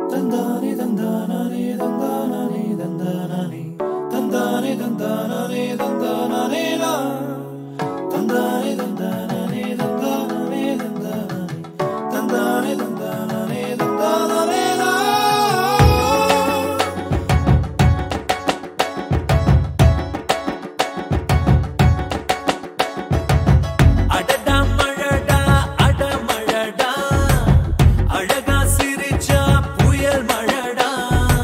தந்தானே தந்தானே தந்தானே தந்தானே தந்தானே தந்தானே தந்தானே லா. தந்தானே தந்தானே தந்தானே தந்தானே தந்தானே தந்தானே தந்தானே லா. அடடா மழடா அடமழடா அழகா சிரிச்சா புயல் மழடா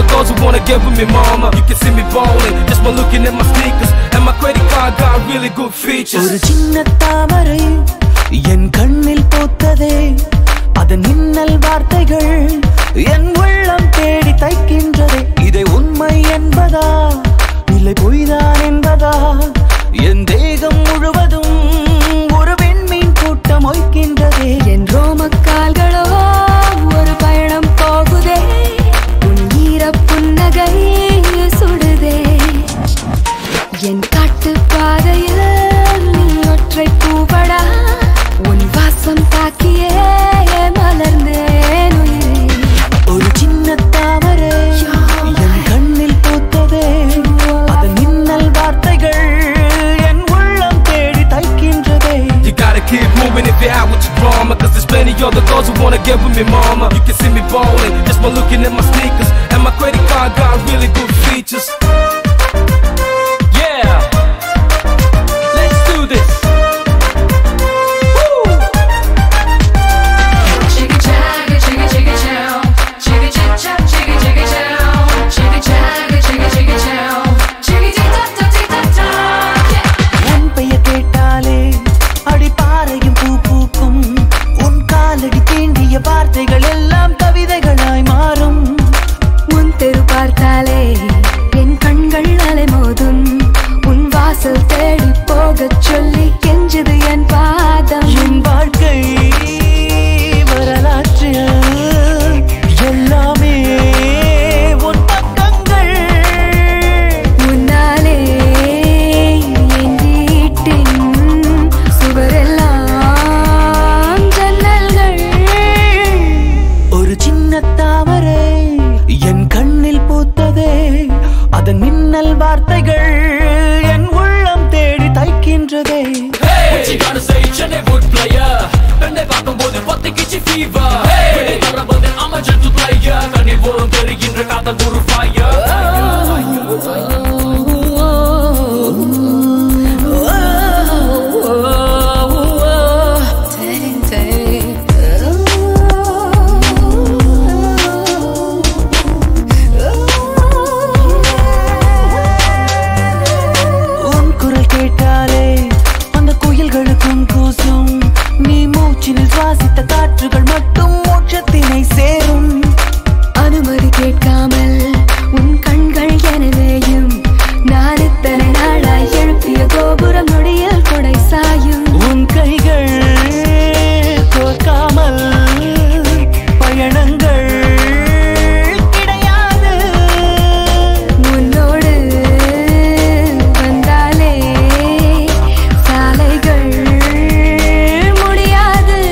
those who wanna get with me, mama. You can see me ballin', just by looking at my sneakers. And my credit card got really good features. ஒரு சின்ன தாமரை என் கண்ணில் பூத்ததே அதன் மின்னல் வார்த்தைகள் என் உள்ளம் தேடி தைக்கின்றதே இதை உண்மை என்பதா இல்லை பொய்தான் என்பதா என் தேகம் முழுவதும் ஒரு வெண்மீன் கூட்டம் ஒய்க்கின்றதே என் ரோமக்கால்களோ ஒரு பயணம் போகுதே உன் ஈர புன்னகை சுடுதே என் காட்டு பாதையில் நீ ஒற்றை பூவடா உன் வாசம் தாக்கியே மலர்ந்தேன் உயிரே ஒரு சின்ன தாமரை என் கண்ணில் பூத்ததே அதன் மின்னல் வார்த்தைகள் என் உள்ளம் தேடி தைக்கின்றதே You gotta keep moving if you're out with your drama Cause there's plenty other girls who wanna get with me, mama You can see me ballin' just by looking at my sneakers And my credit card got really good features Yeah Let's do this Woo! Chicka chagga, chicka chicka chow. Chicka chip chap, chicka chicka chow. Chicka chagga, chicka chicka chow. Chicka tick tock tock tick tock tock. Yeah. உன் பெயர் கேட்டாலே அடிப்பாறையும் பூ பூக்கும் உன் காலடி தீண்டிய வார்த்தைகள் எல்லாம் கவிதைகளாய் மாறும் உன் தெரு பார்த்தாலே என் கண்கள் அலைமோதும் உன் வாசல் தேடி போகச் சொல்லி கெஞ்சது என் பாதம் என் வாழ்க்கை வரலாற்றில் எல்லாமே உன் பக்கங்கள் முன்னாலே என் வீட்டின் சுவரெல்லாம் ஜன்னல்கள் ஒரு சின்ன தாமரை என் கண்ணில் பூத்ததே அதன் மின்னல் வார்த்தைகள் என் உள்ளம் தேடி தைக்கின்றதே What you gonna say, Chennai wood player பெண்ணை பார்க்கும்போது பத்திக்கிச்சு fever வெளியே தரப்பது I'm a gentle player கண்ணில் போலும் தெரிகின்ற காதல் ஒரு fire உன் குரல் கேட்டாலே அந்த குயில்களுக்கும் கூசும் நீ மூச்சினில் சுவாசித்த காற்றுகள் மட்டும் மோட்சத்தினை சேரும் அனுமதி கேட்காமல் உன் கண்கள் எனவேயும் நான் இத்தனை நாளாய் எழுப்பிய கோபுரம் நொடியில் கொடை சாயும் உன் கைகள் கோர்க்காமல் பயணங்கள் கிடையாது உன்னோடு வந்தாலே சாலைகள் முடியாது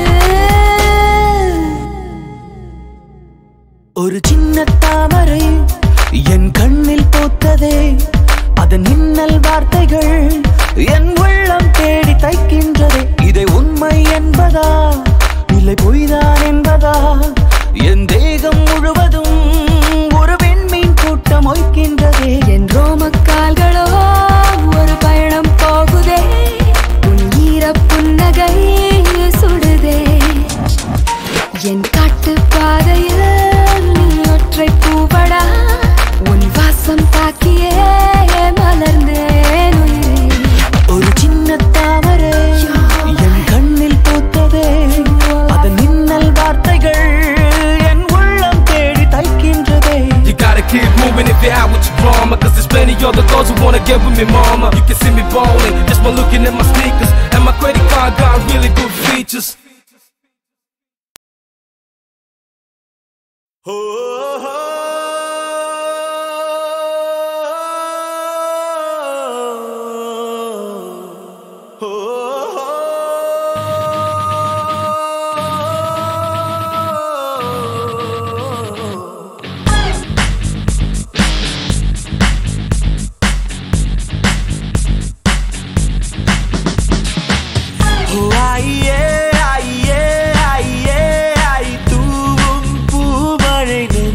ஒரு சின்ன தாமரை என் கண்ணில் பூத்ததே அதன் மின்னல் வார்த்தைகள் என் உள்ளம் தேடி தைக்கின்றதே இதை உண்மை என்பதா இல்லை பொய்தான் என்பதா என் தேகம் முழுவதும் ஒரு வெண்மீன் கூட்டம் ஒய்க்கின்றதே என் ரோமக்கால்களோ ஒரு பயணம் போகுதே உன் ஈர புன்னகை சுடுதே என் காட்டு பாதையில் நீ ஒற்றை பூவடா உன் வாசம் தாக்கியே மலர்ந்தேன் உயிரே ஒரு சின்ன தாமரை என் கண்ணில் பூத்ததே அதன் மின்னல் வார்த்தைகள் என் உள்ளம் தேடி தைக்கின்றதே You gotta keep moving if you're out with your drama Cause there's plenty other girls who wanna get with me, mama You can see me ballin' just by looking at my sneakers And my credit card got really good features ஐயே ஐயே ஐயே ஐ தூவும் பூமழை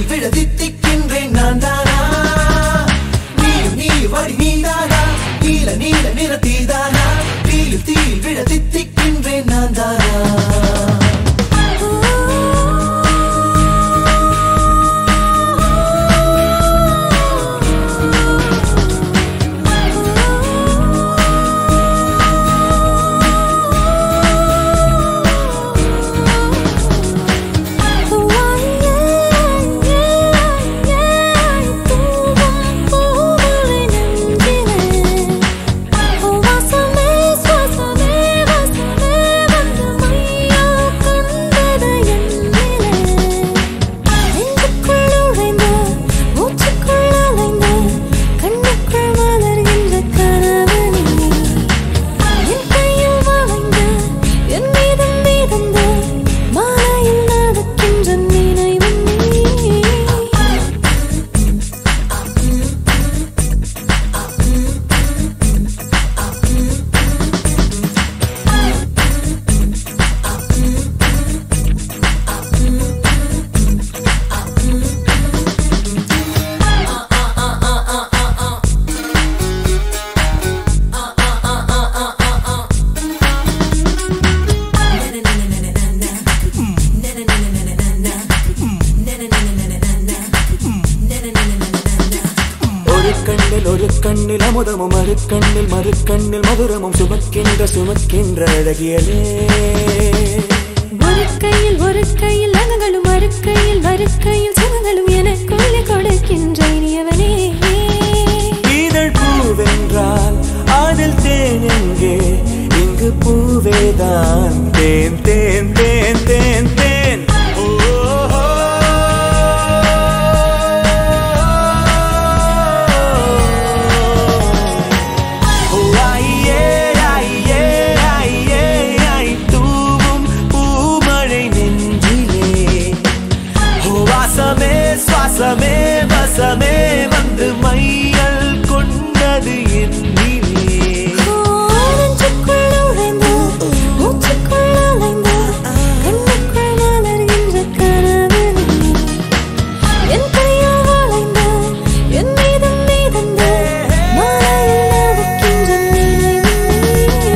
விழ தித்திக்கின்றேன் நான் தானா நீயும் நீ வழி நீதானா நீல நீல நிற தீதானா தீயில் தீயில் விழ தித்திக்கின்றேன் நான் தானா மாலையில் நடக்கின்ற நினைவு நீ ஒரு கண்ணில் ஒரு கண்ணில் அமுதமும் மறு கண்ணில் மறு கண்ணில் மதுரமும் சுமக்கின்ற சுமக்கின்ற அழகியலே ஒரு கையில் ஒரு கையில் அகங்களும் மறு கையில் மறு கையில் சுகங்களும் எனக்குள்ளே கொடுக்கின்ற இனியவனே இதழ் பூவென்றால் அதில் தேன் எங்கே இங்கு பூவேதான் தேன் தேன் தேன் தேன் தேன் ஓ, ஓ, ஓ, ஐயே, ஐயே, ஐயே, ஐ, தூவும் பூமழை நெஞ்சிலே ஓ, வாசமே சுவாசமே வசமே வந்து மையல் கொண்டது என்னிலே நெஞ்சுக்குள் நுழைந்து, மூச்சுக்குள் அலைந்து, கண்ணுக்குள் மலர்கின்ற கனவு நீ. என் கையில் வளைந்து, என் மீதும் மிதந்து, மாலையில் நடக்கின்ற நினைவு நீ.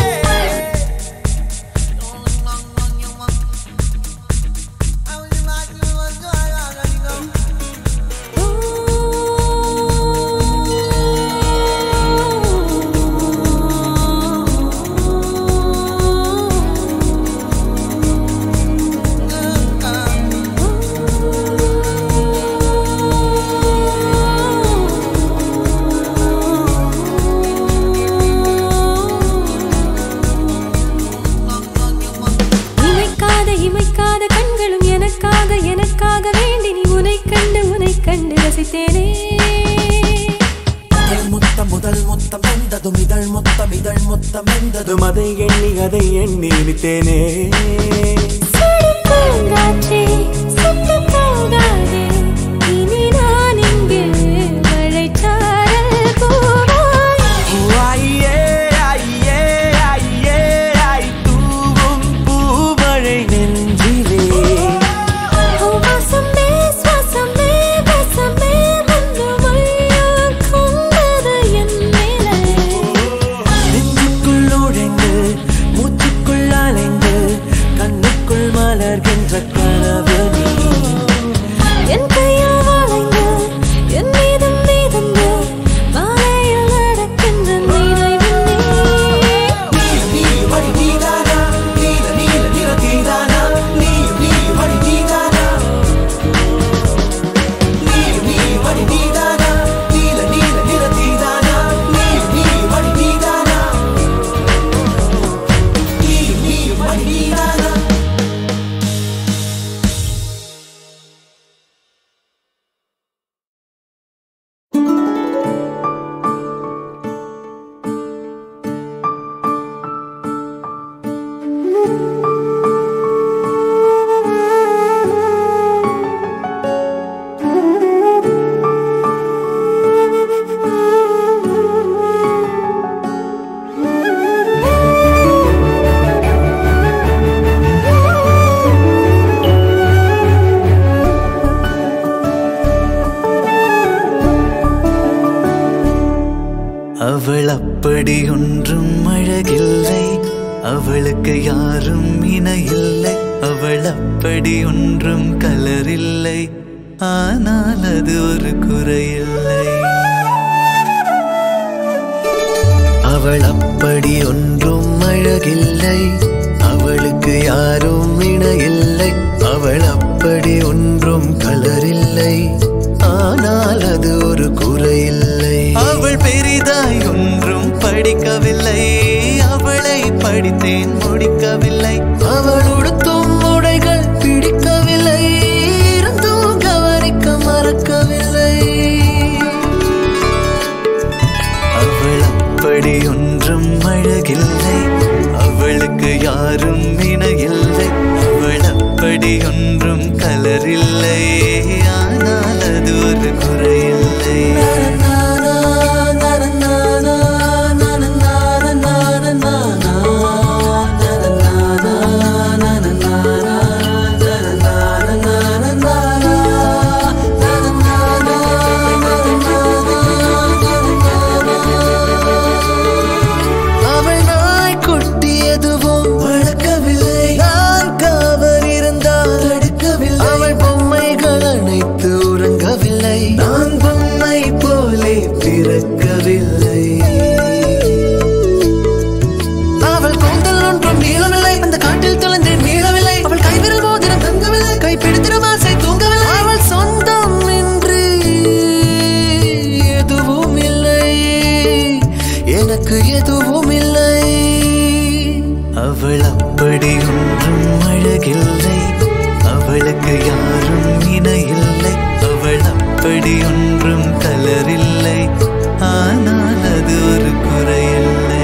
இமைக்காத இமைக்காத கண்களும் எனக்காக எனக்காக வேண்டி நீ உனை கண்டு உனை கண்டு ரசித்தேனே முதல் முத்தம் முதல் முத்தம் வெந்ததும் இதழ் முத்தம் இதழ் முத்தம் வெந்ததும் அதை எண்ணி அதை எண்ணி இனித்தேனே பூங்காற்றே சுட்டு போகாதே இனி நான் இங்கே மழைச்சாரல் போவாய் ஓ, ஐயே, ஐயே, ஐயே, ஐ, தூவும் பூமழை நெஞ்சிலே வாசமே சுவாசமே வசமே வந்து மையா கொண்டது என் மேலே நெஞ்சுக்குள் நுழைந்து மூச்சுக்குள் அலைந்து கண்ணுக்குள் மலர்கின்ற கனவு நீ என் அவள் அப்படி ஒன்றும் அழகில்லை அவளுக்கு யாரும் இணையில்லை அவள் அப்படி ஒன்றும் கலரில்லை ஆனால் அது ஒரு குறையில்லை அவள் அப்படி ஒன்றும் அழகில்லை அவளுக்கு யாரும் இணையில்லை அவள் அப்படி ஒன்றும் கலரில்லை ஆனால் அது ஒரு குறையில்லை அவள் பெரிதாய் ஒன்றும் படிக்கவில்லை அவளை படித்தேன் முடிக்கவில்லை அவள் உடுத்தும் உடைகள் பிடிக்கவில்லை இருந்தும் கவனிக்க மறக்கவில்லை அவள் அப்படி ஒன்றும் அழகில்லை அவளுக்கு யாரும் இணையில்லை அவள் அப்படி ஒன்றும் கலரில்லை ஆனால் அது ஒரு குறையில்லை அவள் நாய் கொட்டி எதுவும் வளர்க்கவில்லை நான் காவல் இருந்தால் தடுக்கவில்லை அவள் பொம்மைகள் அனைத்து உறங்கவில்லை நான் பொம்மை போலே பிறக்கவில்லை அவள் கூந்தல் ஒன்றும் நீளமில்லை அந்த காட்டில் தொலைந்தேன் மீளவில்லை அவள் கைவிரல் மோதிரம் தங்கவில்லை கைப்பிடித்திரம் ஆசை தூங்கவில்லை அவள் சொந்தம் என்று எதுவும் இல்லை எனக்கு எதுவும் இல்லை அவள் அப்படி ஒன்றும் அழகில்லை அவளுக்கு யாரும் இணையில்லை அவள் அப்படி ஒன்றும் கலரில்லை ஆனால் அது ஒரு குறையில்லை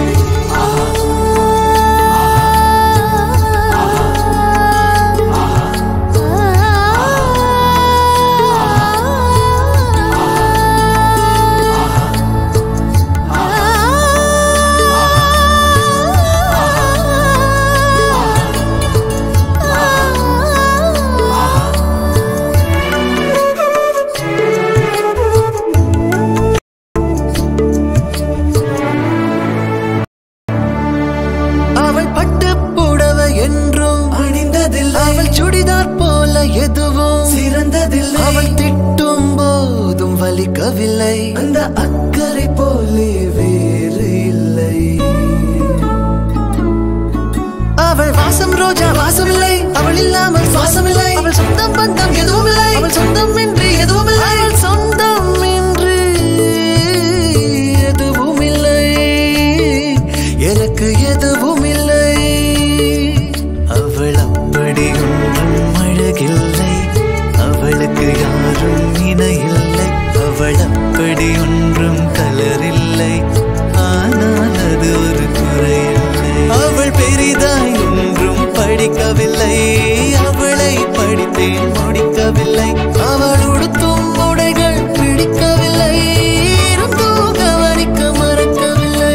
அவள் பட்டு புடவை என்றும் அணிந்ததில்லை அவள் சுடிதார் போல எதுவும் சிறந்ததில்லை அவள் திட்டும் போதும் வலிக்கவில்லை அந்த அக்கறை போலே வேறு இல்லை அவள் வாசம் ரோஜா வாசமில்லை அவள் இல்லாமல் சுவாசமில்லை அவள் சொந்தம் பந்தம் எதுவும் இல்லை அவள் சொந்தம் என்று எதுவும் இல்லை அவள் சொந்தம் என்று எதுவும் இல்லை எனக்கு எதுவும் இல்லை அவள் அப்படி ஒன்றும் அழகில்லை அவளுக்கு யாரும் இணையில்லை அவள் அப்படி ஒன்றும் கலரில்லை ஆனால் அது ஒரு குறையில்லை அவள் பெரிதாய் ஒன்றும் படிக்கவில்லை அவளை படித்தேன் முடிக்கவில்லை அவள் உடுத்தும் உடைகள் பிடிக்கவில்லை இருந்தும் கவனிக்க மறக்கவில்லை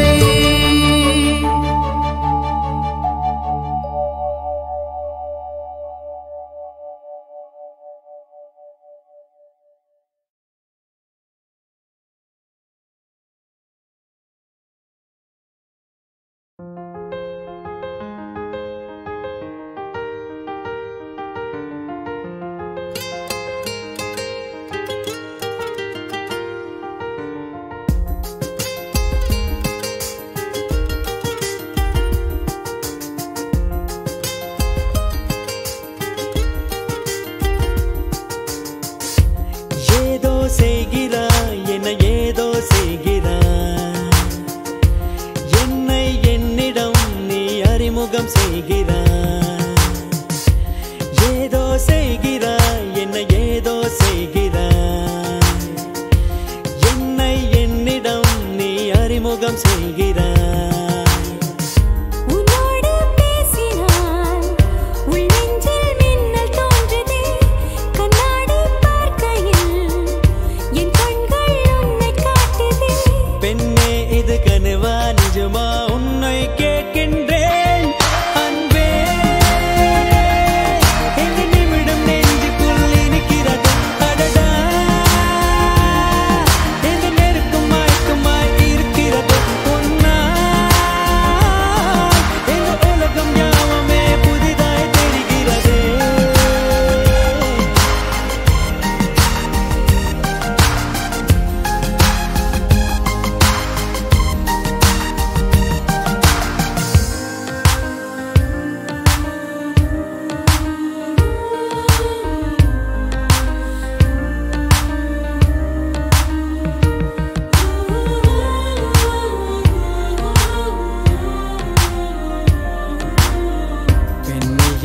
ஏதோ செய்கிறாய் என ஏதோ செய்கிறாய் என்னை என்னிடம் நீ அறிமுகம் செய்கிறாய் ஏதோ செய்கிறாய் என்னை ஏதோ செய்கிறாய் என்னை என்னிடம் நீ அறிமுகம் செய்கிறாய் உன்னோடு பேசினால் உள் நெஞ்சில் மின்னல் தோன்றுதே கண்ணாடி பார்க்கையில் என் கண்கள் உன்னை காட்டுதே பெண்ணே இது கனவா நிஜமா உன்னை கேட்கின்றேன் அன்பே இந்த நிமிடம் நெஞ்சுக்குள் இனிக்கிறது அடடா இந்த நெருக்கம் மயக்கமாய் இருக்கிறது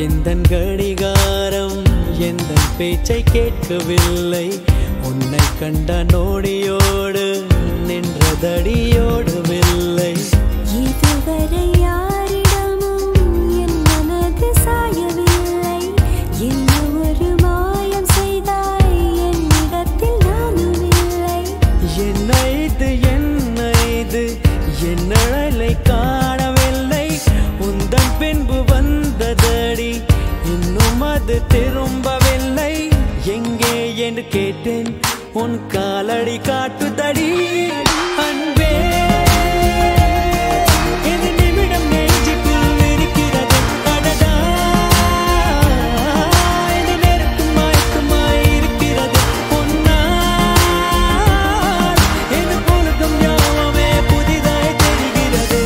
எந்த கடிகாரம் எந்த பேச்சை கேட்கவில்லை உன்னை கண்ட நோடியோடு நின்றதடியோடவில்லை இதுவரை யாரிடமும் என் மனது சாயவில்லை என்ன ஒரு மாயம் செய்தாய் என்னிடத்தில் நானும் இல்லை என்ன இது என்ன இது என் நிழலை காணவில்லை உந்தன் பின்பு வந்ததடி இன்னும் அது திரும்பவில்லை எங்கே என்று கேட்டேன் உன் காலடி காட்டுதடி அன்பே இந்த நிமிடம் நெஞ்சுக்குள் இருக்கிறது அடடா இந்த நேரத்தும் மயக்கமாய் இருக்கிறது உன்னால் இந்த பொழுதும் யாவுமே புதிதாய் தெரிகிறது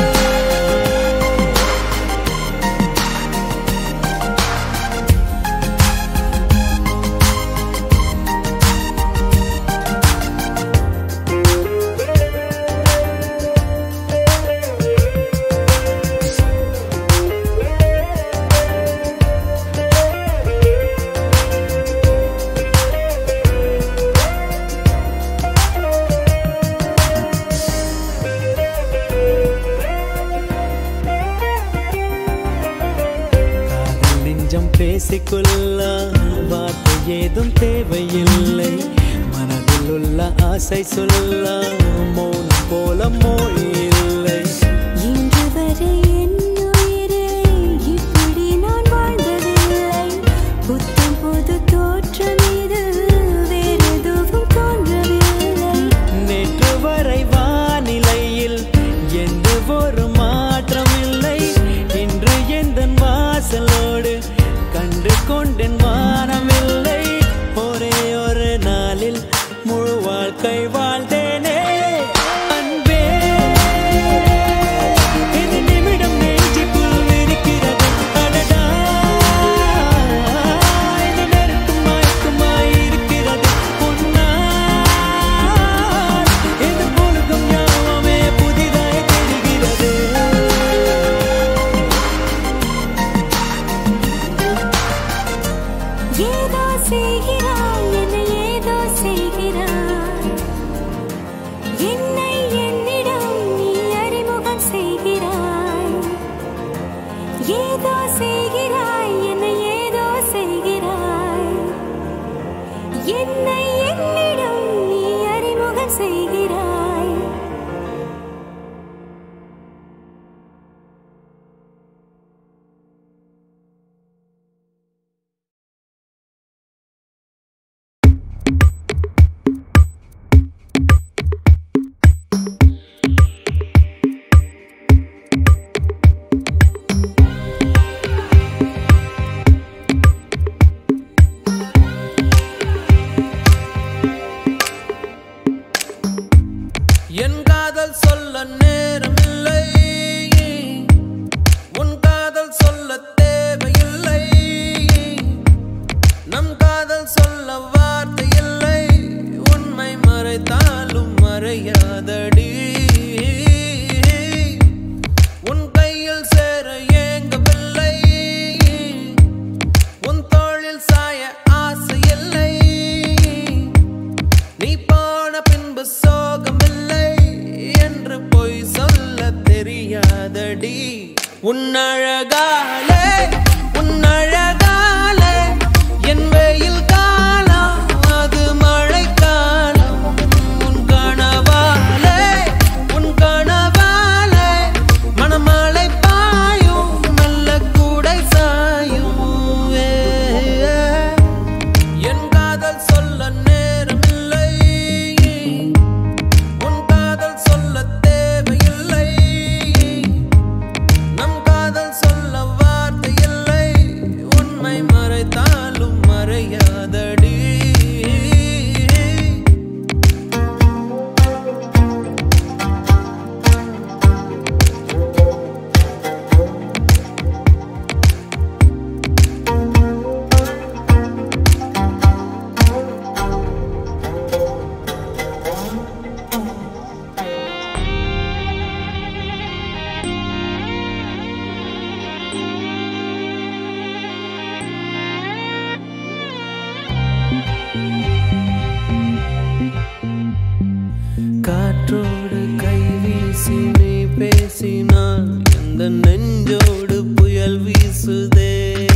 காதல் நெஞ்சம் பேசிக்கொள்ள வார்த்தை ஏதும் தேவையில்லை மனதில் உள்ள ஆசை சொல்ல மௌனம் போல மொழி இல்லை இன்று வரை என் உயிரே இப்படி நான் வாழ்ந்ததில்லை புத்தம் புது தோற்றம் இது வேறெதுவும் தோன்றவில்லை நேற்று வரை வானிலையில் எந்த ஒரு மாற்றம் இல்லை இன்று எந்த வாசலோடு கண்டு கொண்டேன் வானமில்லை ஒரே ஒரு நாளில் முழு வாழ்க்கை வாழ்ந்தேனே அன்பே இந்த நிமிடம் நெஞ்சுக்குள் இருக்கிறது அடடா இந்த நேரத்தும் மயக்கமாய் இருக்கிறது உன்னால் இந்த பொழுதும் யாவுமே புதிதாய் தெரிகிறது ஏதோ செய்கிறாய் என்னை ஏதோ செய்கிறாய் என்னை என்னிடம் நீ அறிமுகம் செய்கிறாய் ஏதோ செய்கிறாய் என்னை ஏதோ செய்கிறாய் என்னை என்னிடம் நீ அறிமுகம் செய்கிறாய் என் காதல் சொல்ல நேரமில்லை உன் காதல் சொல்ல தேவையில்லை நம் காதல் சொல்ல வார்த்தை இல்லை உண்மை மறைத்தாலும் மறையாதடி உன் கையில் சேர ஏங்கவில்லை உன் தோளில் சாய ஆசை இல்லை நீ போன பின்பு சோகமில்லை என்று பொய் சொல்ல தெரியாதடி உன்னழகாலே உன்னழகாலே என் வெயில் காலம் அது மழை காலம் உன் கனவாலே உன் கனவாலே மணமழை பாயும் நல்ல கூடை சாயும் ஏ, ஏ. என் காதல் சொல்ல நேரமில்லை உன் காதல் சொல்ல தேவையில்லை நம் காதல் சொல்ல வார்த்தை காற்றோடு கை வீசி நீ பேசினால் எந்த நெஞ்சோடு புயல் வீசுதே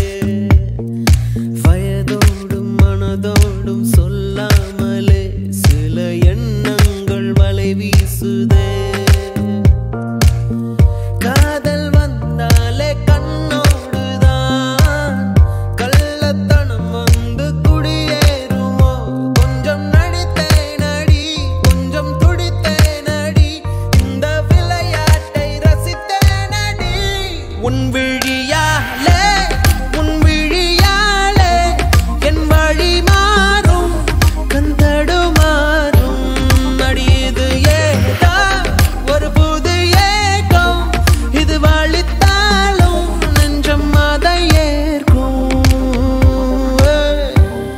வயதோடும் மனதோடும் சொல்லாமலே சில எண்ணங்கள் வலை வீசுதே காதல் வந்தாலே கண்ணோடுதான் கள்ளத்தனம் வந்து குடியேறுமோ கொஞ்சம் நடித்தேன் அடி கொஞ்சம் துடித்தேன் அடி இந்த விளையாட்டை ரசித்தேன் அடி உன் விழியாலே உன் விழியாலே என் வழி மாறும் கண் தடுமாறும் அடியது ஏதா ஒரு புது ஏக்கம் இது வழித்தாலும் நெஞ்சம் அதை ஏற்கும் ஏய்.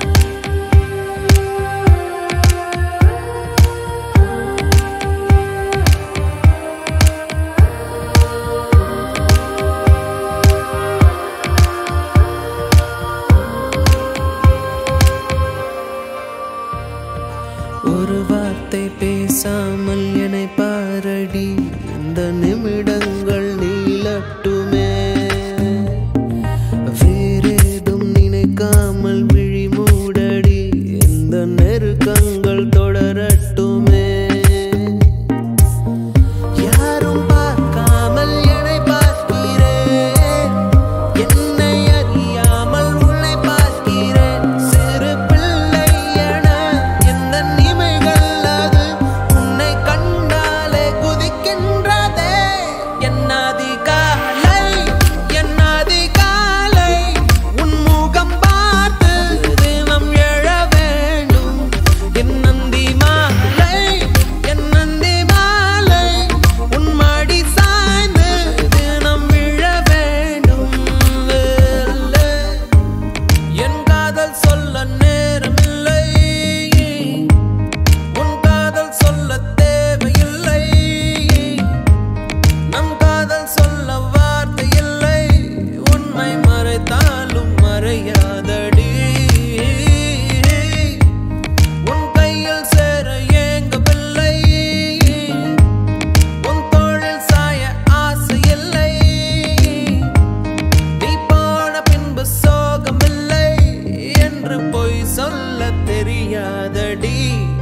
ஒரு வார்த்தை பேசாமல் என்னை பாரடி இந்த நிமிடங்கள் நீளட்டுமே வேறேதும் நினைக்காமல் விழி மூடடி இந்த நெருக்கங்கள் தொடரட்டுமே யாரும் பார்க்காமல் என்னை பார்க்கிறேன் என்னை அறியாமல் உன்னை பார்க்கிறேன் சிறு பிள்ளை என எந்த நிமைகள் அது உன்னை கண்டாலே குதிக்கின்றதே என்னாதி காலை என்னாதி காலை உன் முகம் பார்த்து தினம் எழ வேண்டும் என் நந்தி மாலை என் நந்தி மாலை உன் மடி சாய்ந்து தினம் விழ வேண்டும் என் காதல் சொல்ல நேரமில்லை உன் காதல் சொல்ல தேவையில்லை நம் காதல் சொல்ல வார்த்தை இல்லை உண்மை மறைத்தாலும் மறையாதடி உன் கையில் சேர ஏங்கவில்லை உன் தோளில் சாய ஆசை இல்லை நீ போன பின்பு சோகமில்லை என்று பொய் சொல்ல தெரியாதடி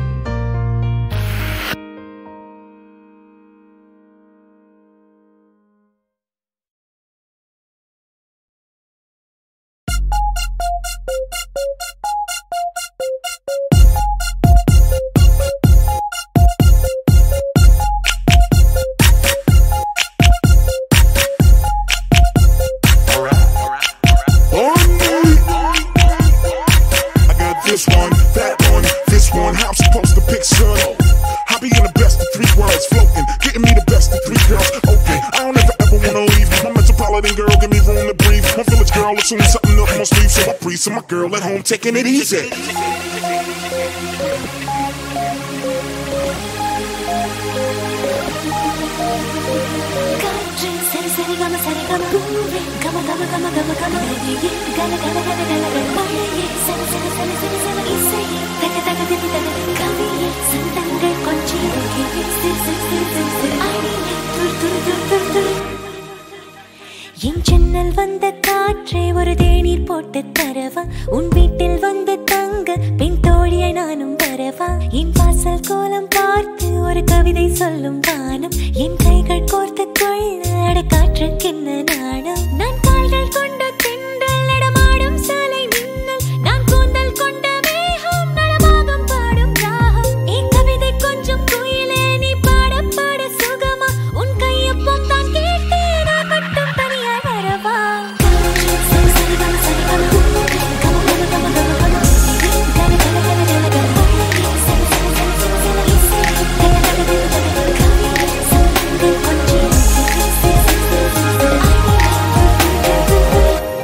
I got this one, that one, this one. How I'm supposed to picture it? I be in the best of three worlds, floating, getting me the best of three girls. Open, I don't ever ever wanna leave. My metropolitan girl, give me room to breathe. My village girl, assume something up my sleeve, so I breathe. So my girl at home, taking it easy. காற்று சரி சரி கம சரி கம பூவே கம கம கம கம கம நதியே கல கல கல கல கல மழையே சரி சரி சரி சரி சரி இசையே தக தக திமி தக கவியே சந்தங்கள் கொஞ்சி ருகியே சிரி சிரி சிரி சிரி சிரி அடியே துரு துரு துரு துரு துரு என் ஜன்னல் வந்த காற்றே ஒரு தேநீர் போட்டு தரவா உன் வீட்டில் வந்து தங்க பெண் தோழியை நானும் வரவா என் வாசல் கோலம் பார்த்து ஒரு கவிதை சொல்லும் வானம் என் கைகள் கோர்த்து கொள்ள அட காற்றுக்கென்ன நாணம் நான் கால்கள் கொண்ட தென்றல் நடமாடும் சாலை மின்னல் நான் கூந்தல் கொண்ட மேகம் நடமாகம் பாடும் ராகம் என் கவிதை கொஞ்சம் குயிலே நீ பாட பாட சுகமா உன் கையப்பம் தான் கேட்டு நான் மட்டும் தனியாய் வரவா சரி சரி கம சரி கம கம கம கம கம கம கம கல கல கல கல கல சரி சரி சரி சரி சரி இசை கல கல கல கல கவிதை சந்தங்கள் கொஞ்சி சிரி சிரி சிரி சிரி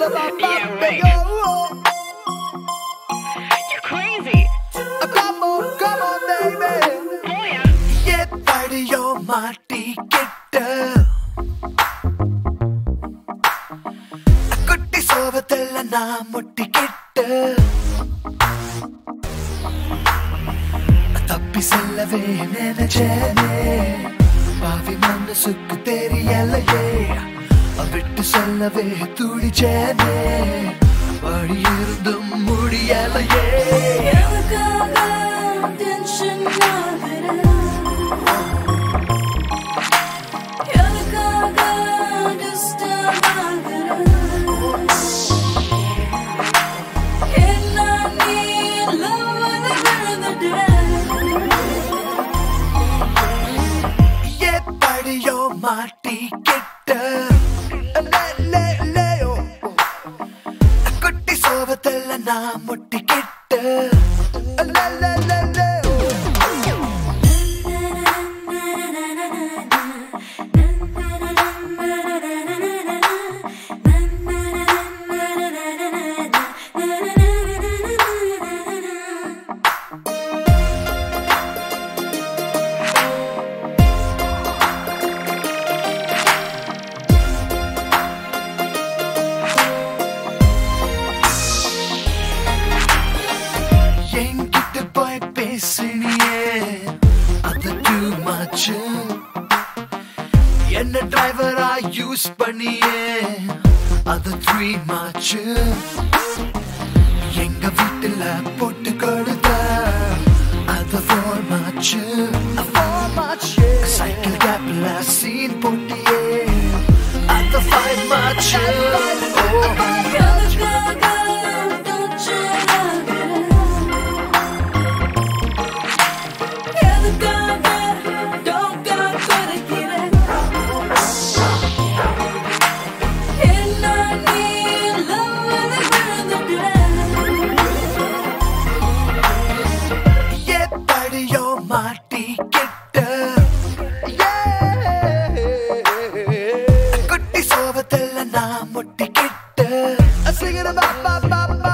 எப்படியோ மாட்டிக்கிட்ட குட்டி சோபத்தில் நான் முட்டிக்கிட்ட தப்பி செல்லவே நினைச்சேனே பாவி மனசுக்கு தெரியலையே விட்டு செல்லவே துடிச்சேனே வழி இருந்தும் முடியலையே எப்படியோ மாட்டிக்கிட்ட லே, லே, லேயோ. குட்டி சோபத்தில் நான் முட்டிக்கிட்ட லே, லே, லே, லேயோ. என்கிட்ட போய் பேசினியே அது too much என்ன டிரைவரா யூஸ் பண்ணியே அது த்ரீ மச் எங்க வீட்டுல போட்டு கொடுத்த அது ஃபோர் மச் சைக்கிள் கேப்ல சீன் போட்டியே அது ஃபைவ் மச் எப்படியோ மாட்டிக்கிட்ட குட்டி சோபத்தில் நான் முட்டிக்கிட்ட Singing about ba ba ba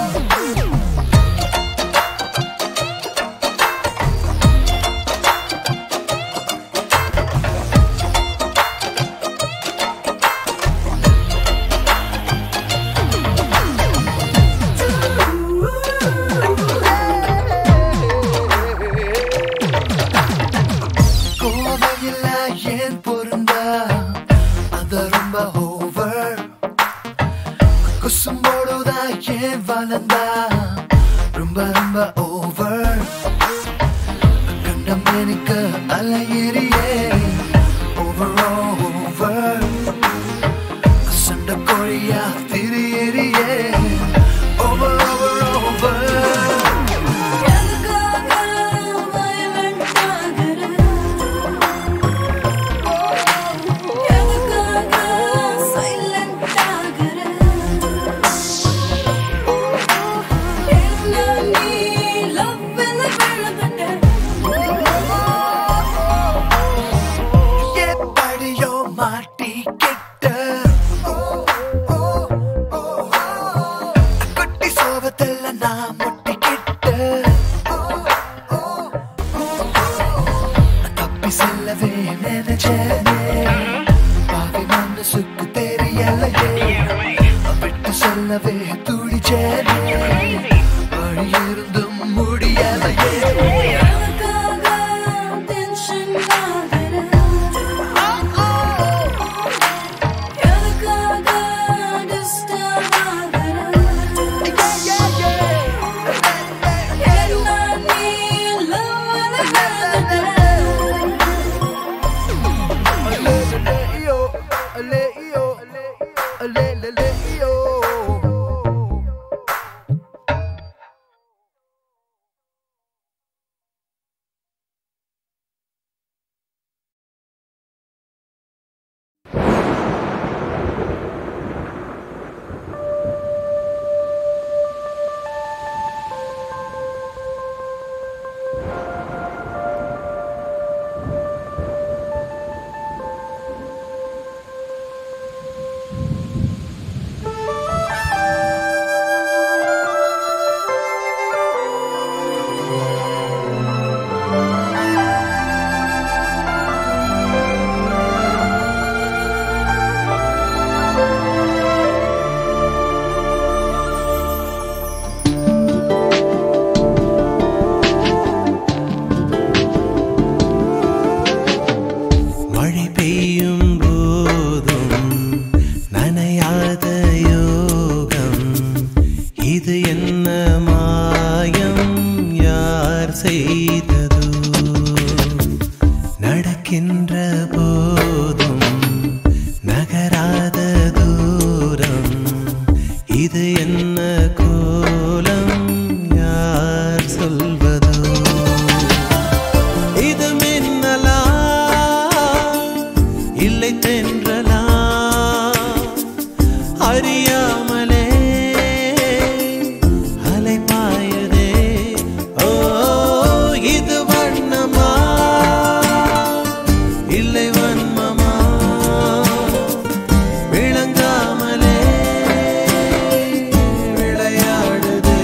கோவையில் ஏன் பொருந்தா அது ரொம்ப ஓவர் குசும்போடுதா ஏன் வளர்ந்தா ரொம்ப ரொம்ப ஓவர் கண்டம் எனக்கு அலையிறியே ஓவர் ஓவர் சண்டை கோழியா திரியறியே ஓவர் ஓவர் ஓவர் எப்படியோ மாட்டிக்கிட்ட குட்டி சோபத்தில் நான் முட்டிக்கிட்ட தப்பி செல்லவே நினைச்சேனே பாவி மனசுக்கு தெரியலையே விட்டு செல்லவே துடிச்சேனே வழி இருந்தும் முடியலையே Thank யோகம் இது என்ன மாயம் யார் செய்ததோ நடக்கின்ற போதும் நகராத தூரம் இது என்ன கோலம் யார் சொல்வதோ இது மின்னலா இல்லை தென்றலா அறியாமலே அலை பாயுதே ஓ இது வண்ணமா இல்லை வன்மமா விளங்காமலே விளையாடுதே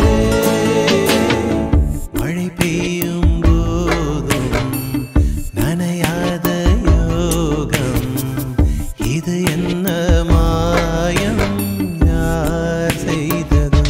மழை பெய்யும் போதும் நனையாத யோகம் இது என்ன மாயம் யார் செய்ததோ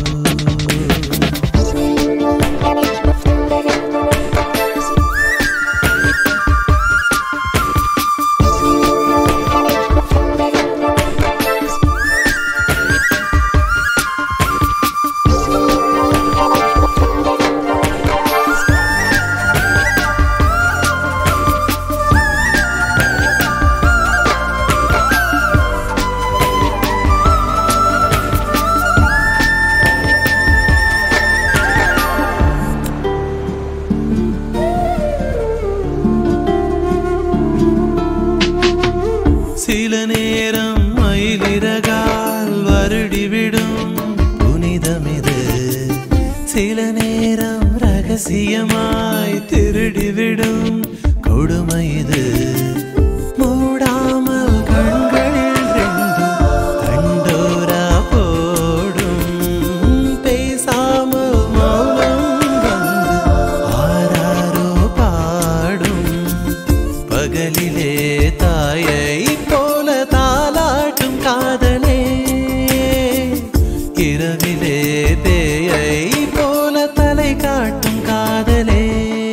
சில நேரம் மயிலிறகால் வருடிவிடும் புனிதமிது சில நேரம் ரகசியமாய் திருடிவிடும் கொடுமை இது மூடாமல் கண்களில் ரெண்டும் தண்டோரா போடும் பேசாமல் மௌனம் வந்து ஆராரோ பாடும் பகலிலே தாயை போல தாலாட்டும் காதலே இரவிலே பேயை போல தலை காட்டும் காதலே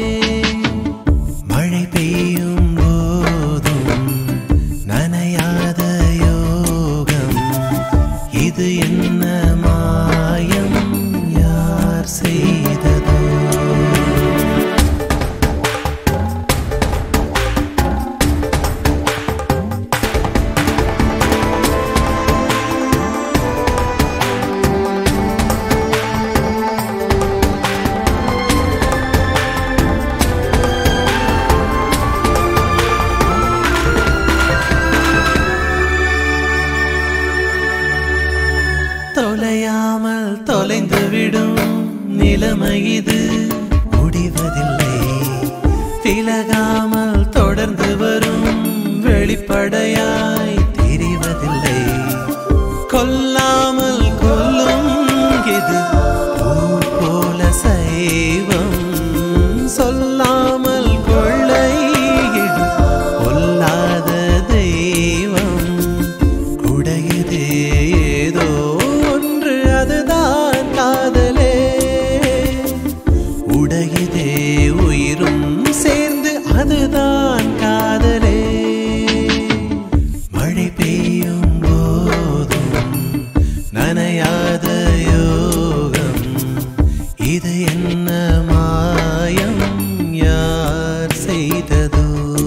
மழை பெய்யும் போதும் நனையாத யோகம் இது என்ன மாயம் யார் செய்ததோ தொலையாமல் தொலைந்து விடும் நிலைமை இது முடிவதில்லை விலகாமல் தொடர்ந்து வரும் வெளிப்படையாய் தெரிவதில்லை கொல்லாமல் கொல்லும் இது பூ போல சைவம் சொல்லாமல் கொள்ளையிடும் கொல்லாத தெய்வம் உடையதே ஏதோ ஒன்று அதுதான் காதலே உடையதே உயிரும் சேர்ந்து அதுதான் காதலே மழை பெய்யும் போதும் நனையாத யோகம் இது என்ன மாயம் யார் செய்ததோ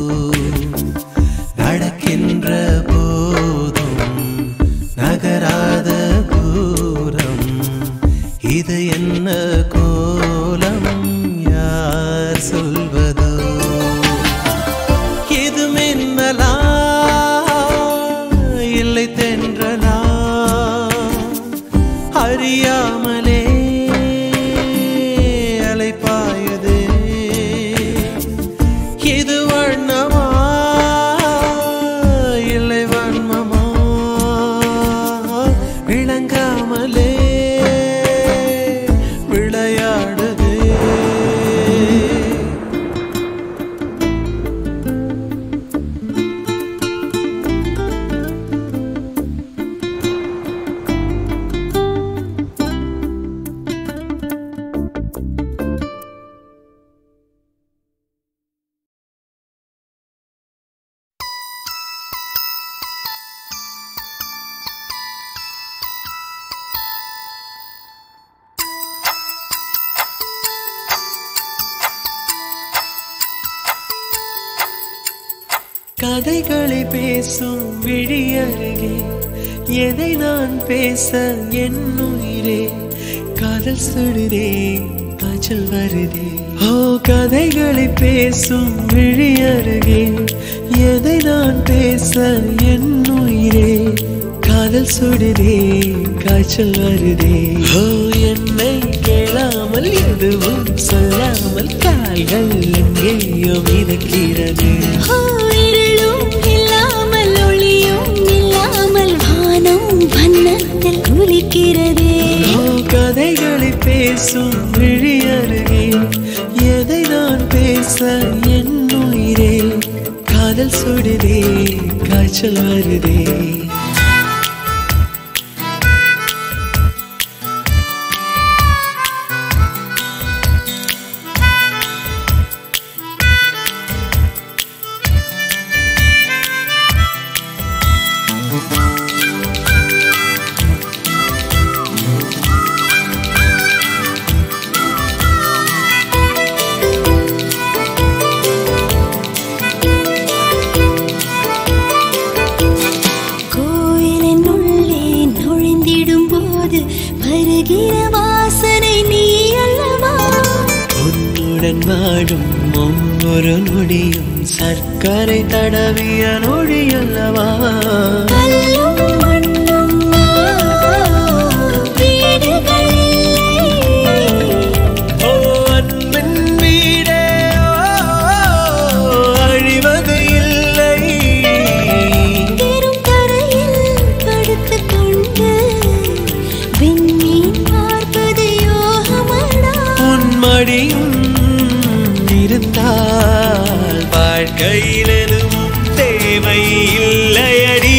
நடக்கின்ற போதும் நகராத தூரம் இது என்ன கோலம் யார் சொல்வதோ இது மின்னலா இல்லை தென்றலா அறியாமலே அலை பாயுதே இது வண்ணமா இல்லை வன்மமா விளங்காமலே விளையாடுதே கதைகளை பேசும் விழி அருகே எதை நான் பேச என் உயிரே காதல் சுடுதே காய்ச்சல் வருதே ஓ கதைகளை பேசும் விழி அருகே எதை நான் பேச என் உயிரே காதல் சுடுதே காய்ச்சல் வருதே ஓ என்னை கேளாமல் எதுவும் சொல்லாமல் கால்கள் எங்கேயோ மிதக்கிறது ஓ, இருளும் இல்லாமல் ஒளியும் இல்லாமல் வானம் வண்ணத்தில் குளிக்கிறதே ஓ கதைகளை பேசும் விழி அருகே எதை நான் பேச என் உயிரே காதல் சுடுதே காய்ச்சல் வருதே கோயிலின் உள்ளே நுழைந்திடும் போது வருகிற வாசனை நீ அல்லவா உன்னுடன் வாடும் ஒவ்வொரு நொடியும் சர்க்கரை தடவிய நொடி அல்லவா கல்லும் மண்ணும் வீடுகள் இல்லை. ஓ அன்பின் வீடே ஓ, அழிவது இல்லை பெரும் கரையில் படுத்துக் கொண்டு விண்மீன் பார்ப்பது யோகமடா உன் மடியும் இருந்தால் வாழ்க்கையில் எதுவும் தேவை இல்லையடி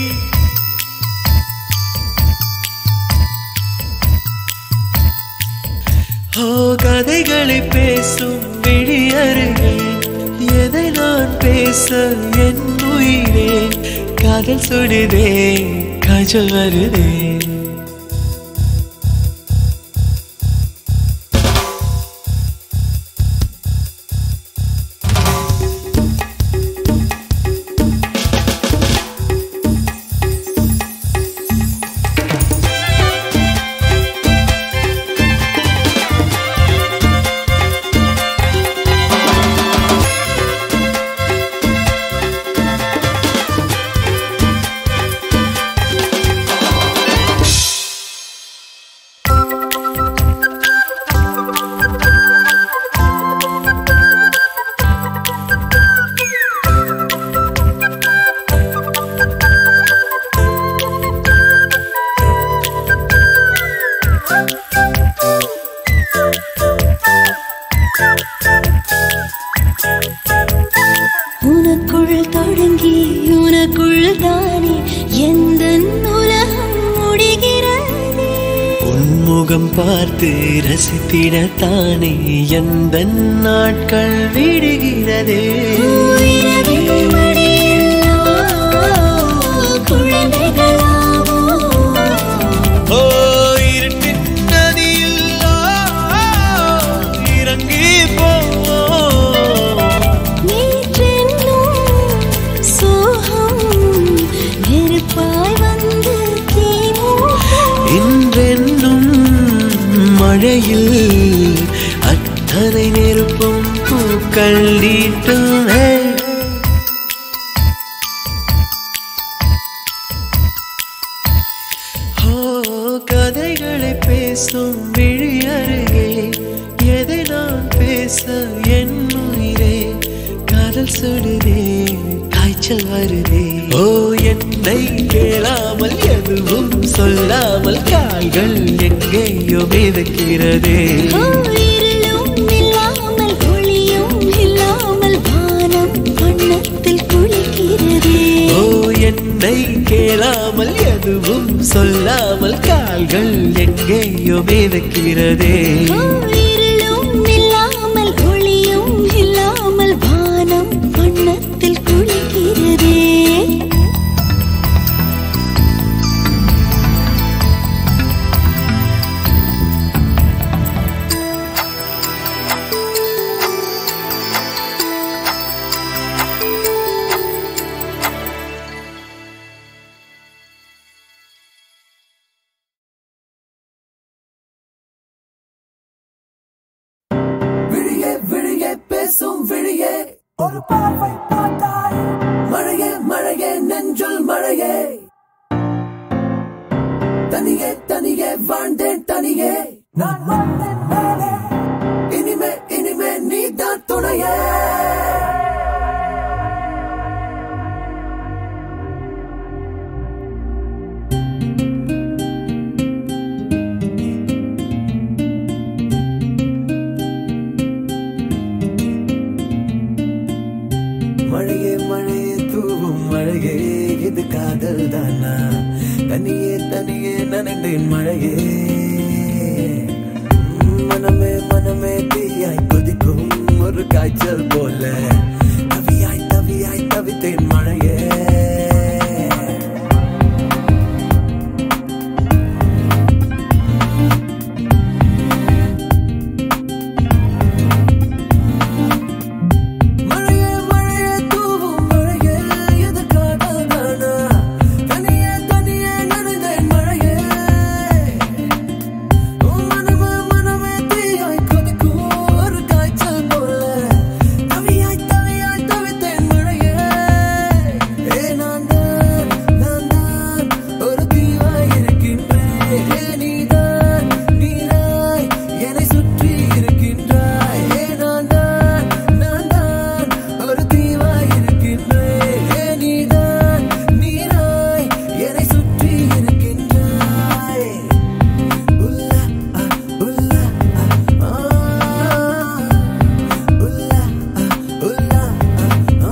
ஓ கதைகளை பேசும் விழி அருகே எதை நான் பேச என் உயிரே காதல் சுடுதே காய்ச்சல் வருதே உனக்குள் தொடங்கி உனக்குள் தானே எந்த உலகம் முடிகிறதே உன்முகம் பார்த்து ரசித்திடத்தானே எந்த நாட்கள் விடுகிறதே உயிரே மடியில்லோ, குழந்தைகளாவோ ஓ இருட்டின் நதியில் ஆ, இறங்கி போ நேற்றென்னும் சோகம் நெருப்பாய் வந்து தீமூட்டும். இன்றென்னும் மழையில் அத்தனை நெருப்பும் பூக்கள் நீட்டுமே ஓ கதைகளை பேசும் விழி அருகே எதை நான் பேச என் உயிரே காதல் சுடுதே காய்ச்சல் வருதே ஓ என்னை கேளாமல் எதுவும் சொல்லாமல் கால்கள் எங்கேயோ மிதக்கிறதே ஓ, இருளும் இல்லாமல் ஒளியும் இல்லாமல் வானம் வண்ணத்தில் குளிக்கிறதே ஓ என்னை கேளாமல் எதுவும் சொல்லாமல் கால்கள் எங்கேயோ மிதக்கிறதே ஓ, இருளும் இல்லாமல் ஒளியும் இல்லாமல் வானம் வண்ணத்தில் குளிக்கிறதே ஒரு பார்வை பார்த்தாய் மழையே மழையே நெஞ்சுள் மழையே தனியே தனியே வாழ்ந்தேன் தனியே நான் வந்தேன் மேலே இனிமே இனிமே நீதான் துணையே மழையே மழையே தூவும் மழையே இது காதல் தானா தனியே தனியே நனண்டேன் மழையே மனமே மனமே தீயாய் கொதிக்கும் ஒரு காய்ச்சல் போல தவியாய் தவியாய் தவித்தேன் மழையே மழையே மழையே தூவும் மழையே இது காதல் தானா தனியே தனியே நனைந்தேன் மழையே மனமே மனமே தீயாய் கொதிக்கும் ஒரு காய்ச்சல் போல தவியாய் தவியாய் தவித்தேன் மழையே ஏ நான் தான் நான் தான் ஒரு தீவாய் இருக்கின்றேன் ஏ நீதான் நீராய் என்னை சுற்றி இருக்கின்றாய் ஏ நான் தான் நான் தான் ஒரு தீவாய் இருக்கின்றேன் ஏ நீதான் நீராய் என்னை சுற்றி இருக்கின்றாய் உல்லா ஆ உல்லா ஆ உல்லா ஆ உல்லா ஆ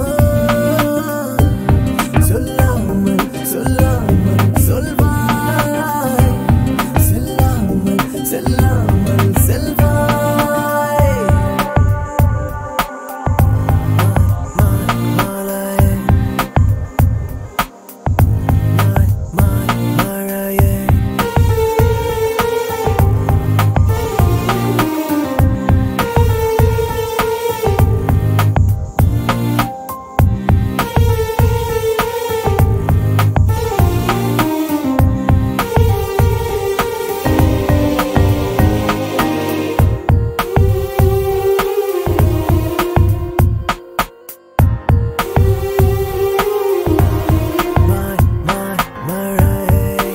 சொல்லாமல் சொல்லாமல் சொல்வாய் செல்லாமல் செல்லாமல் செல்வாய் மாலையே மாலையே My, my, Mariah.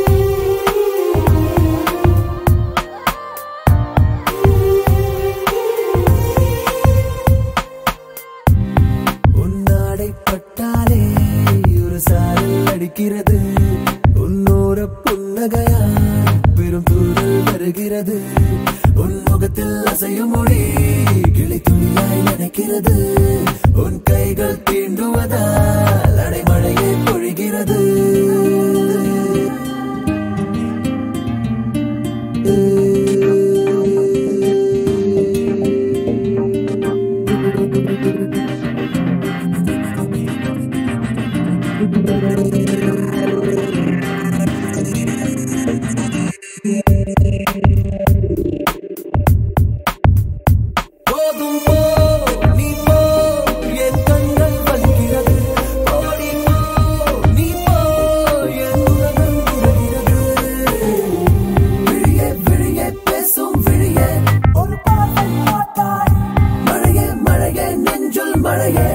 உன்னாடை பட்டாலே ஒரு சாரல் அடிக்கிறது உன்னோர புன்னகையா பெரும் தூரல் வருகிறது உன் முகத்தில் அசையும் மொழி கிளி துணியாய் நினைக்கிறது உன் கைகள் தீண்டுவதால் அடைமழையே பொழிகிறது போதும் போ நீ போ என் கண்கள் வலிக்கிறது போடி போ நீ போ என் உலகம் உருகிறது விழியே விழியே பேசும் விழியே ஒரு பார்வை பார்த்தாய் மழையே மழையே நெஞ்சுள் மழையே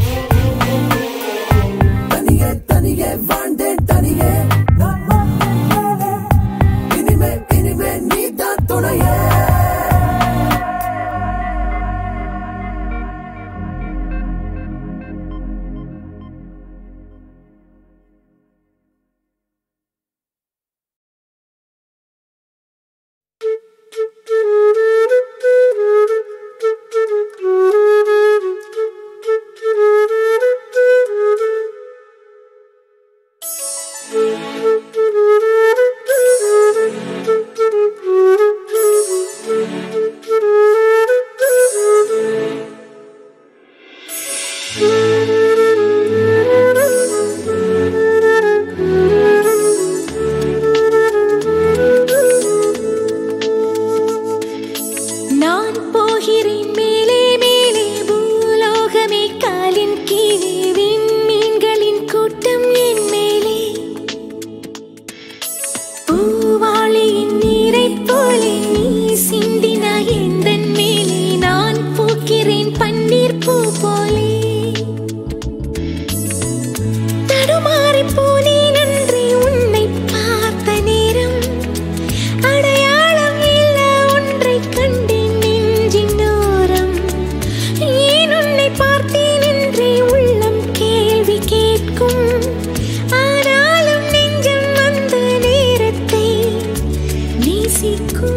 தனியே தனியே வாழ்ந்தேன் தனியே நான் வந்தேன் மேலே. இனிமே இனிமே நீதான் துணையே Thank you. நேசிக்கும்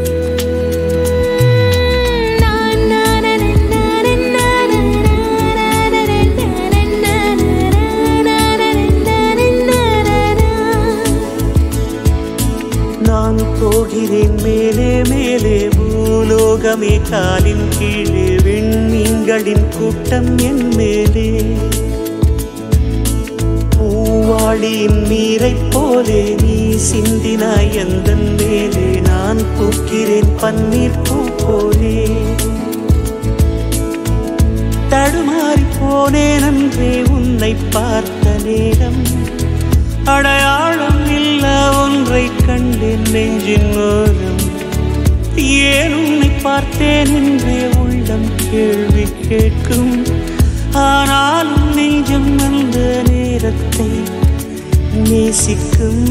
நான் நானன நானன நான் போகிறேன் மேலே மேலே பூலோகமே காலின் கீழே விண்மீன்களின் கூட்டம் என் மேலே பூவாளியின் நீரைப் போலே நீ சிந்தினாய் எந்த மேலே நான் பூக்கிறேன் பன்னீர் பூ போலே தடுமாறி போனேன் அன்றே உன்னை பார்த்த நேரம் அடையாளம் இல்ல ஒன்றை கண்டேன் நெஞ்சின் ஓரம் ஏன் உன்னை பார்த்தேன் என்றே உள்ளம் கேள்வி கேட்கும் ஆனாலும் நெஞ்சம் அந்த நேரத்தை நேசிக்கும்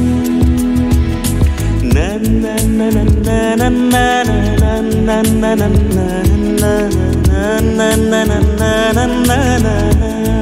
நன்ன நன்ன நன்ன நன்ன நன்ன நன்ன நன்ன நன்ன நன்ன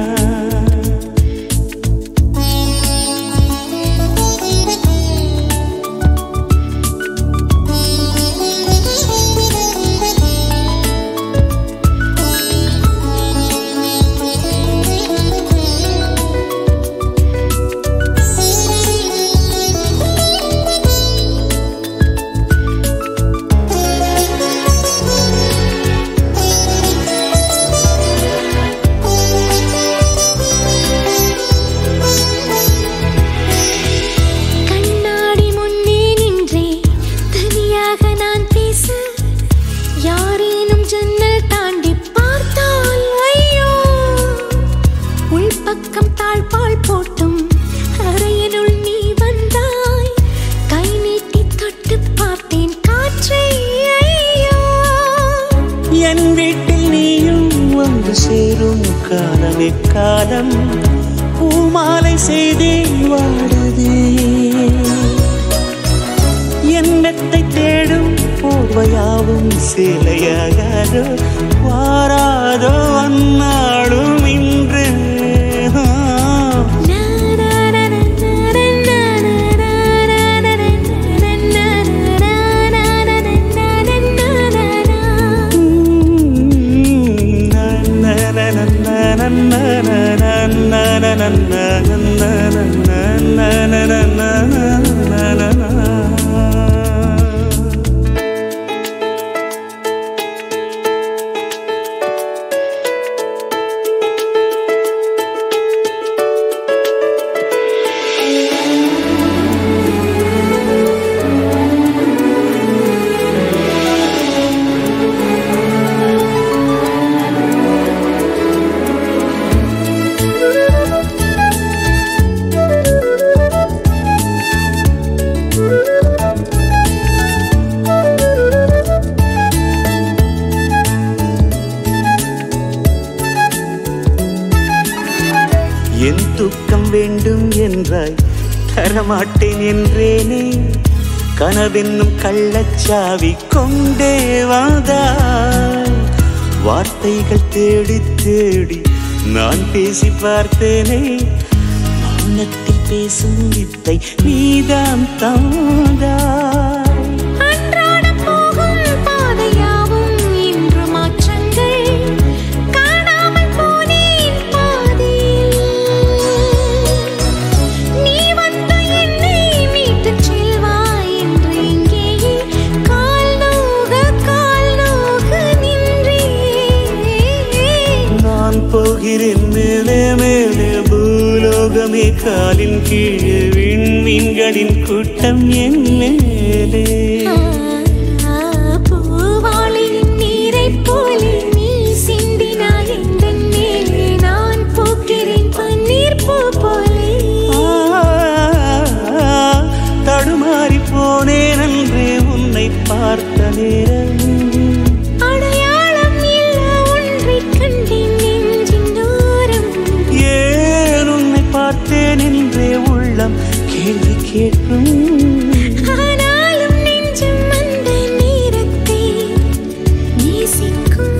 கண்ணாடி முன்னே நின்றே தனியாக நான் பேச யாரேனும் ஜன்னல் தாண்டி பார்த்தால் ஐயோ உள்பக்கம் தாழ்பால் போட்டும் அறையினுள் நீ வந்தாய் கை நீட்டி தொட்டு பார்த்தேன் காற்றை ஐயோ என் வீட்டில் நீயும் வந்து சேரும் காலமே காலம் பூமாலை செய்தே வாடுதே என் மெத்தை தேடும் போர்வையாவும் சேலையாகாதோ வாராதோ அந்நாடும் இன்று என் தூக்கம் வேண்டும் என்றாய் தரமாட்டேன் என்றேனே கனவென்னும் கள்ளச்சாவி கொண்டே வந்தாய் வார்த்தைகள் தேடி தேடி நான் பேசி பார்த்தேனே மௌனத்தில் பேசும் வித்தை நீதான் தாந்தாய் அன்றாடம் போகும் பாதையாவும் இன்று மாற்றங்கள் காணாமல் போனேன் பாதியில் நீ வந்து என்னை மீட்டுச் செல்வாய் என்று இங்கேயே கால் நோக கால் நோக நின்றேன் நான் போகிறேன் மேலே மேலே பூலோகமே காலின் கீழே விண்மீன்களின் கூட்டம் என் மேலே பூவாளியின் நீரைப் போலே நீ சிந்தினாய் எந்தன் மேலே நான் பூக்கிறேன் பன்னீர் பூ போலே தடுமாறி போனேன் அன்றே உன்னை பார்த்த நேரம் அடையாளம் இல்ல ஒன்றைக் கண்டேன் நெஞ்சின் தூரம் ஏன் உன்னை பார்த்தேன் என்றே உள்ளம் கேள்வி கேட்கும் ஆனாலும் நெஞ்சம் அந்த நேரத்தை நேசிக்கும்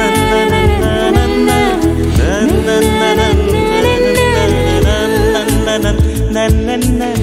நன்ன நன்னன் நன்னன்